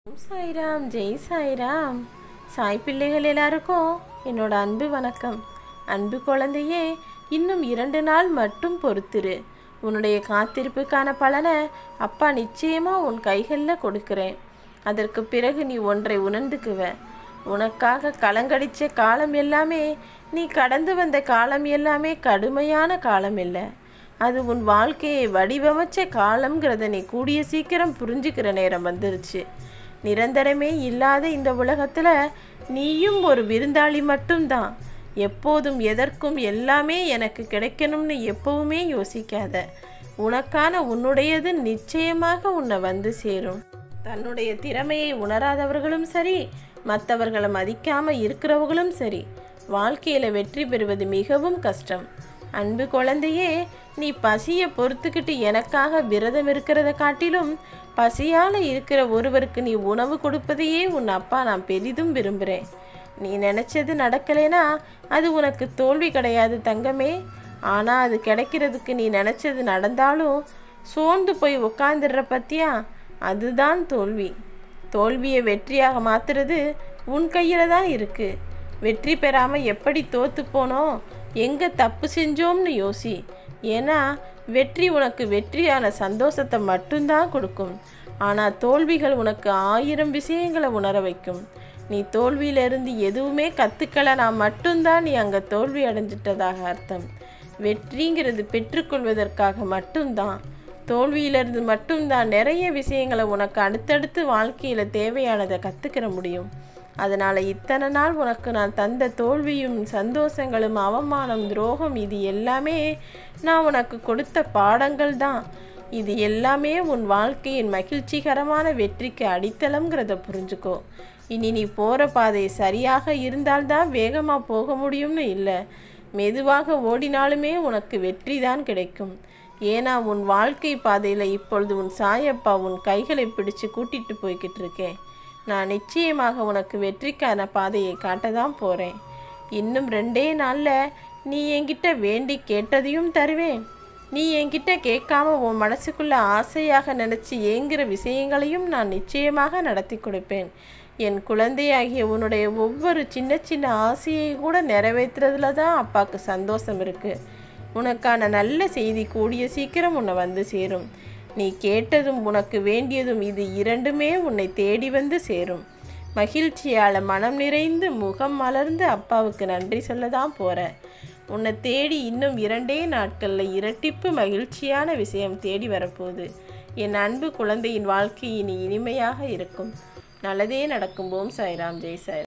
சாய்ராம் ஜெய் சாய்ராம் சாய் பிள்ளைகள் எல்லாருக்கும் என்னோட அன்பு வணக்கம் அன்பு குழந்தையே இன்னும் இரண்டு நாள் மட்டும் பொறுத்திரு உன்னுடைய காத்திருப்புக்கான பலனை அப்பா நிச்சயமா உன் கைகளில் கொடுக்கிறேன் அதற்கு பிறகு நீ ஒன்றை உணர்ந்துக்குவ உனக்காக கலங்கடிச்ச காலம் எல்லாமே நீ கடந்து வந்த காலம் எல்லாமே கடுமையான காலம் இல்லை அது உன் வாழ்க்கையை வடிவமைச்ச காலம்ங்கிறத நீ கூடிய சீக்கிரம் புரிஞ்சுக்கிற நேரம் வந்துருச்சு நிரந்தரமே இல்லாத இந்த உலகத்தில் நீயும் ஒரு விருந்தாளி மட்டும்தான் எப்போதும் எதற்கும் எல்லாமே எனக்கு கிடைக்கணும்னு எப்பவுமே யோசிக்காத உனக்கான உன்னுடையது நிச்சயமாக உன்னை வந்து சேரும் தன்னுடைய திறமையை உணராதவர்களும் சரி மற்றவர்களை மதிக்காம இருக்கிறவங்களும் சரி வாழ்க்கையில் வெற்றி பெறுவது மிகவும் கஷ்டம் அன்பு குழந்தையே நீ பசியை பொறுத்துக்கிட்டு எனக்காக விரதம் இருக்கிறத காட்டிலும் பசியால் இருக்கிற ஒருவருக்கு நீ உணவு கொடுப்பதையே உன் அப்பா நான் பெரிதும் விரும்புகிறேன் நீ நினச்சது நடக்கலைனா அது உனக்கு தோல்வி கிடையாது தங்கமே ஆனால் அது கிடைக்கிறதுக்கு நீ நினச்சது நடந்தாலும் சோர்ந்து போய் உட்காந்துடுற பத்தியா அதுதான் தோல்வி தோல்வியை வெற்றியாக மாத்துறது உன் கையில் தான் இருக்கு வெற்றி பெறாமல் எப்படி தோத்து போனோம் எங்கே தப்பு செஞ்சோம்னு யோசி ஏன்னா வெற்றி உனக்கு வெற்றியான சந்தோஷத்தை மட்டும்தான் கொடுக்கும் ஆனால் தோல்விகள் உனக்கு ஆயிரம் விஷயங்களை உணர வைக்கும் நீ தோல்வியிலிருந்து எதுவுமே கற்றுக்கலனா மட்டும்தான் நீ அங்கே தோல்வி அடைஞ்சிட்டதாக அர்த்தம் வெற்றிங்கிறது பெற்றுக்கொள்வதற்காக மட்டும்தான் தோல்வியிலிருந்து மட்டும்தான் நிறைய விஷயங்களை உனக்கு அடுத்தடுத்து வாழ்க்கையில் தேவையானதை கற்றுக்கிற முடியும் அதனால் இத்தனை நாள் உனக்கு நான் தந்த தோல்வியும் சந்தோஷங்களும் அவமானம் துரோகம் இது எல்லாமே நான் உனக்கு கொடுத்த பாடங்கள் தான் இது எல்லாமே உன் வாழ்க்கையின் மகிழ்ச்சிகரமான வெற்றிக்கு அடித்தளம்ங்கிறத புரிஞ்சுக்கோ இனி நீ போகிற பாதை சரியாக இருந்தால்தான் வேகமாக போக முடியும்னு இல்லை மெதுவாக ஓடினாலுமே உனக்கு வெற்றி தான் கிடைக்கும் ஏன்னா உன் வாழ்க்கை பாதையில் இப்பொழுது உன் சாயப்பா உன் கைகளை பிடிச்சு கூட்டிட்டு போய்கிட்டு இருக்கேன் நான் நிச்சயமாக உனக்கு வெற்றிக்கான பாதையை காட்ட தான் போகிறேன் இன்னும் ரெண்டே நாளில் நீ என்கிட்ட வேண்டி கேட்டதையும் தருவேன் நீ என்கிட்ட கேட்காம உன் மனசுக்குள்ள ஆசையாக நினச்சி ஏங்குற விஷயங்களையும் நான் நிச்சயமாக நடத்தி கொடுப்பேன் என் குழந்தையாகிய உன்னுடைய ஒவ்வொரு சின்ன சின்ன ஆசையை கூட நிறைவேற்றுறதுல தான் அப்பாவுக்கு சந்தோஷம் இருக்குது உனக்கான நல்ல செய்தி கூடிய சீக்கிரம் உன்னை வந்து சேரும் நீ கேட்டதும் உனக்கு வேண்டியதும் இது இரண்டுமே உன்னை தேடி வந்து சேரும் மகிழ்ச்சியால் மனம் நிறைந்து முகம் மலர்ந்து அப்பாவுக்கு நன்றி சொல்ல தான் போகிற உன்னை தேடி இன்னும் இரண்டே நாட்களில் இரட்டிப்பு மகிழ்ச்சியான விஷயம் தேடி வரப்போகுது என் அன்பு குழந்தையின் வாழ்க்கை இனி இனிமையாக இருக்கும் நல்லதே நடக்கும் ஓம் சாய்ராம் ஜெய் சாய்